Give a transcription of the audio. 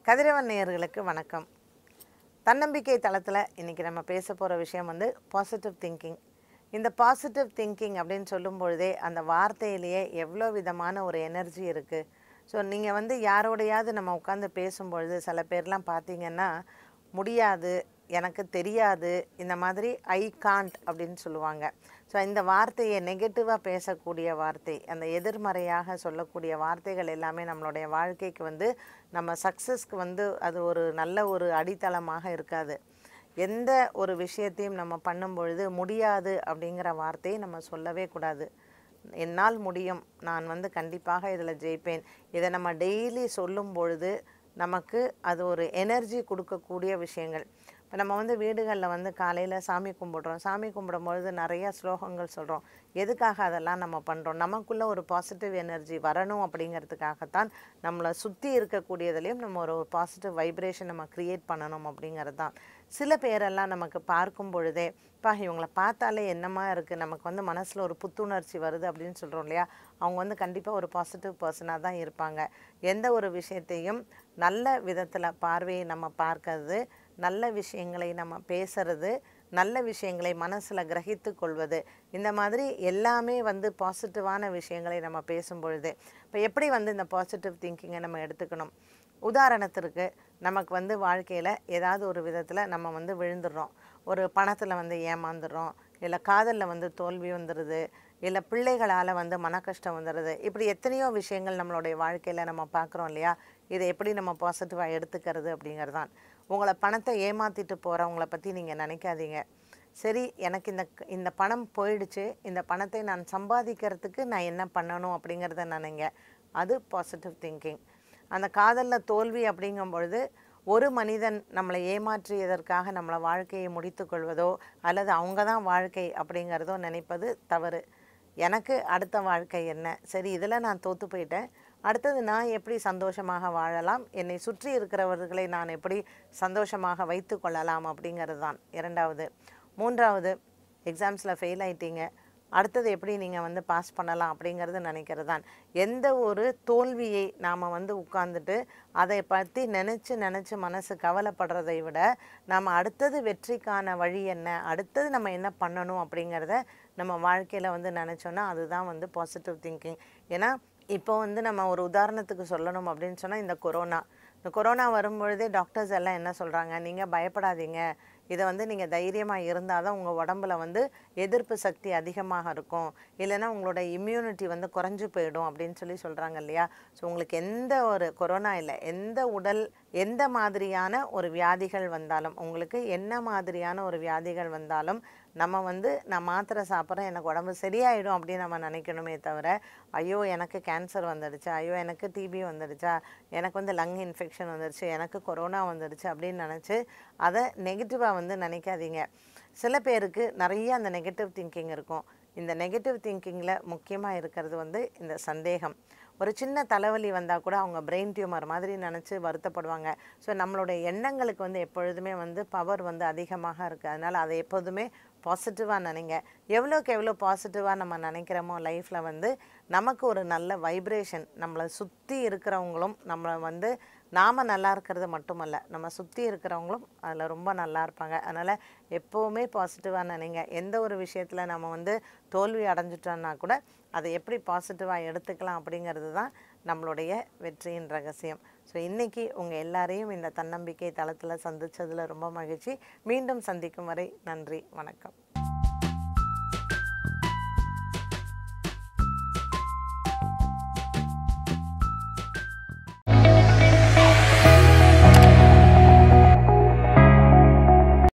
கதிரவன் நேயர்களுக்கு வணக்கம் தன்னம்பிக்கை தளத்தில் இன்றைக்கி நம்ம பேச போகிற விஷயம் வந்து பாசிட்டிவ் திங்கிங் இந்த பாசிட்டிவ் திங்கிங் அப்படின்னு சொல்லும் பொழுதே அந்த வார்த்தையிலேயே எவ்வளோ விதமான ஒரு எனர்ஜி இருக்குது ஸோ நீங்கள் வந்து யாரோடையாவது நம்ம உட்காந்து பேசும்பொழுது சில பேர்லாம் பார்த்தீங்கன்னா முடியாது எனக்கு தெரியாது இந்த மாதிரி ஐ காண்ட் அப்படின்னு சொல்லுவாங்க ஸோ இந்த வார்த்தையை நெகட்டிவாக பேசக்கூடிய வார்த்தை அந்த எதிர்மறையாக சொல்லக்கூடிய வார்த்தைகள் எல்லாமே நம்மளுடைய வாழ்க்கைக்கு வந்து நம்ம சக்ஸஸ்க்கு வந்து அது ஒரு நல்ல ஒரு அடித்தளமாக இருக்காது எந்த ஒரு விஷயத்தையும் நம்ம பண்ணும் பொழுது முடியாது அப்படிங்கிற வார்த்தையை நம்ம சொல்லவே கூடாது என்னால் முடியும் நான் வந்து கண்டிப்பாக இதில் ஜெயிப்பேன் இதை நம்ம டெய்லி சொல்லும் பொழுது நமக்கு அது ஒரு எனர்ஜி கொடுக்கக்கூடிய விஷயங்கள் இப்போ நம்ம வந்து வீடுகளில் வந்து காலையில் சாமி கும்பிடுறோம் சாமி கும்பிடும் பொழுது நிறைய ஸ்லோகங்கள் சொல்கிறோம் எதுக்காக அதெல்லாம் நம்ம பண்ணுறோம் நமக்குள்ளே ஒரு பாசிட்டிவ் எனர்ஜி வரணும் அப்படிங்கிறதுக்காகத்தான் நம்மளை சுற்றி இருக்கக்கூடியதுலேயும் நம்ம ஒரு பாசிட்டிவ் வைப்ரேஷன் நம்ம க்ரியேட் பண்ணணும் அப்படிங்கிறது தான் சில பேரெல்லாம் நமக்கு பார்க்கும் பொழுதே பா இவங்களை பார்த்தாலே என்னமா இருக்குது நமக்கு வந்து மனசில் ஒரு புத்துணர்ச்சி வருது அப்படின்னு சொல்கிறோம் இல்லையா அவங்க வந்து கண்டிப்பாக ஒரு பாசிட்டிவ் பர்சனாக தான் இருப்பாங்க எந்த ஒரு விஷயத்தையும் நல்ல விதத்தில் பார்வையை நம்ம பார்க்கறது நல்ல விஷயங்களை நம்ம பேசுறது நல்ல விஷயங்களை மனசில் கிரகித்து கொள்வது இந்த மாதிரி எல்லாமே வந்து பாசிட்டிவான விஷயங்களை நம்ம பேசும் பொழுது இப்போ எப்படி வந்து இந்த பாசிட்டிவ் திங்கிங்கை நம்ம எடுத்துக்கணும் உதாரணத்திற்கு நமக்கு வந்து வாழ்க்கையில் ஏதாவது ஒரு விதத்தில் நம்ம வந்து விழுந்துடுறோம் ஒரு பணத்தில் வந்து ஏமாந்துடுறோம் இல்லை காதலில் வந்து தோல்வி வந்துடுது இல்லை பிள்ளைகளால் வந்து மன கஷ்டம் வந்துடுது இப்படி எத்தனையோ விஷயங்கள் நம்மளுடைய வாழ்க்கையில் நம்ம பார்க்குறோம் இல்லையா இதை எப்படி நம்ம பாசிட்டிவாக எடுத்துக்கிறது அப்படிங்கிறது தான் உங்களை பணத்தை ஏமாற்றிட்டு போகிறவங்கள பற்றி நீங்கள் நினைக்காதீங்க சரி எனக்கு இந்த இந்த பணம் போயிடுச்சு இந்த பணத்தை நான் சம்பாதிக்கிறதுக்கு நான் என்ன பண்ணணும் அப்படிங்கிறத நினைங்க அது பாசிட்டிவ் திங்கிங் அந்த காதலில் தோல்வி அப்படிங்கும் பொழுது ஒரு மனிதன் நம்மளை ஏமாற்றியதற்காக நம்மளை வாழ்க்கையை முடித்து கொள்வதோ அல்லது அவங்க தான் வாழ்க்கை அப்படிங்கிறதோ நினைப்பது தவறு எனக்கு அடுத்த வாழ்க்கை என்ன சரி இதில் நான் தோற்று போயிட்டேன் அடுத்தது நான் எப்படி சந்தோஷமாக வாழலாம் என்னை சுற்றி இருக்கிறவர்களை நான் எப்படி சந்தோஷமாக வைத்து கொள்ளலாம் அப்படிங்கிறது தான் இரண்டாவது மூன்றாவது எக்ஸாம்ஸில் ஃபெயில் ஆயிட்டீங்க அடுத்தது எப்படி நீங்கள் வந்து பாஸ் பண்ணலாம் அப்படிங்கிறது நினைக்கிறது தான் எந்த ஒரு தோல்வியை நாம் வந்து உட்கார்ந்துட்டு அதை பற்றி நினச்சி நினச்சி மனசு கவலைப்படுறதை விட நாம் அடுத்தது வெற்றிக்கான வழி என்ன அடுத்தது நம்ம என்ன பண்ணணும் அப்படிங்கிறத நம்ம வாழ்க்கையில் வந்து நினச்சோன்னா அதுதான் வந்து பாசிட்டிவ் திங்கிங் ஏன்னா இப்போ வந்து நம்ம ஒரு உதாரணத்துக்கு சொல்லணும் அப்படின்னு சொன்னால் இந்த கொரோனா இந்த கொரோனா வரும்பொழுதே டாக்டர்ஸ் எல்லாம் என்ன சொல்கிறாங்க நீங்கள் பயப்படாதீங்க இதை வந்து நீங்கள் தைரியமாக இருந்தால் தான் உங்கள் உடம்புல வந்து எதிர்ப்பு சக்தி அதிகமாக இருக்கும் இல்லைன்னா உங்களோட இம்யூனிட்டி வந்து குறைஞ்சு போயிடும் அப்படின்னு சொல்லி சொல்கிறாங்க இல்லையா ஸோ உங்களுக்கு எந்த ஒரு கொரோனா இல்லை எந்த உடல் எந்த மாதிரியான ஒரு வியாதிகள் வந்தாலும் உங்களுக்கு என்ன மாதிரியான ஒரு வியாதிகள் வந்தாலும் நம்ம வந்து நான் மாத்திரை சாப்பிட்றேன் எனக்கு உடம்பு சரியாயிடும் அப்படின்னு நம்ம நினைக்கணுமே தவிர ஐயோ எனக்கு கேன்சர் வந்துடுச்சா ஐயோ எனக்கு டிபி வந்துடுச்சா எனக்கு வந்து லங் இன்ஃபெக்ஷன் வந்துடுச்சு எனக்கு கொரோனா வந்துடுச்சு அப்படின்னு நினச்சி அதை நெகட்டிவாக வந்து நினைக்காதீங்க சில பேருக்கு நிறைய அந்த நெகட்டிவ் திங்கிங் இருக்கும் இந்த நெகட்டிவ் திங்கிங்கில் முக்கியமாக இருக்கிறது வந்து இந்த சந்தேகம் ஒரு சின்ன தலைவலி வந்தால் கூட அவங்க பிரெயின் டியூமர் மாதிரி நினச்சி வருத்தப்படுவாங்க ஸோ நம்மளுடைய எண்ணங்களுக்கு வந்து எப்பொழுதுமே வந்து பவர் வந்து அதிகமாக இருக்குது அதனால் அதை எப்போதுமே பாசிட்டிவாக நினைங்க எவ்வளோக்கு எவ்வளோ பாசிட்டிவாக நம்ம நினைக்கிறோமோ லைஃப்பில் வந்து நமக்கு ஒரு நல்ல வைப்ரேஷன் நம்மளை சுற்றி இருக்கிறவங்களும் நம்மளை வந்து நாம் நல்லா இருக்கிறது மட்டுமல்ல நம்ம சுற்றி இருக்கிறவங்களும் அதில் ரொம்ப நல்லா இருப்பாங்க அதனால் எப்போவுமே பாசிட்டிவாக நினைங்க எந்த ஒரு விஷயத்தில் நம்ம வந்து தோல்வி அடைஞ்சிட்டோன்னா கூட அதை எப்படி பாசிட்டிவாக எடுத்துக்கலாம் அப்படிங்கிறது தான் நம்மளுடைய வெற்றியின் ரகசியம் ஸோ இன்றைக்கி உங்கள் எல்லாரையும் இந்த தன்னம்பிக்கை தளத்தில் சந்தித்ததில் ரொம்ப மகிழ்ச்சி மீண்டும் சந்திக்கும் வரை நன்றி வணக்கம்